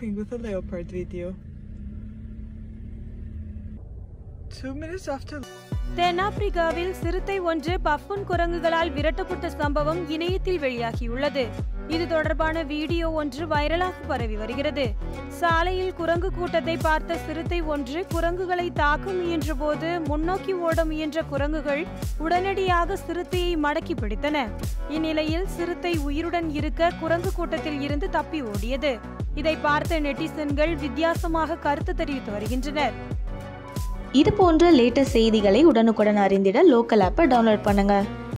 walking with a leopard video. Two minutes after தென்னாப்பிரிக்காவில் சிறுத்தை ஒன்று பஃபுன் குரங்குகளால் விரட்டப்பட்ட சம்பவம் இணையத்தில் வெளியாகியுள்ளது இது தொடர்பான வீடியோ ஒன்று வைரலாக பரவி வருகிறது சாலையில் குரங்கு கூட்டத்தை பார்த்த சிறுத்தை ஒன்று குரங்குகளை தாக்க முயன்றபோது முன்னோக்கி ஓட முயன்ற குரங்குகள் உடனடியாக சிறுத்தையை மடக்கி பிடித்தன இந்நிலையில் சிறுத்தை உயிருடன் இருக்க குரங்கு கூட்டத்தில் இருந்து தப்பி ஓடியது இதை பார்த்த நெட்டிசன்கள் வித்தியாசமாக கருத்து தெரிவித்து வருகின்றனர் இது போன்ற லேட்டஸ்ட் செய்திகளை உடனுக்குடன் அறிந்திட லோக்கல் ஆப்பை டவுன்லோட் பண்ணுங்க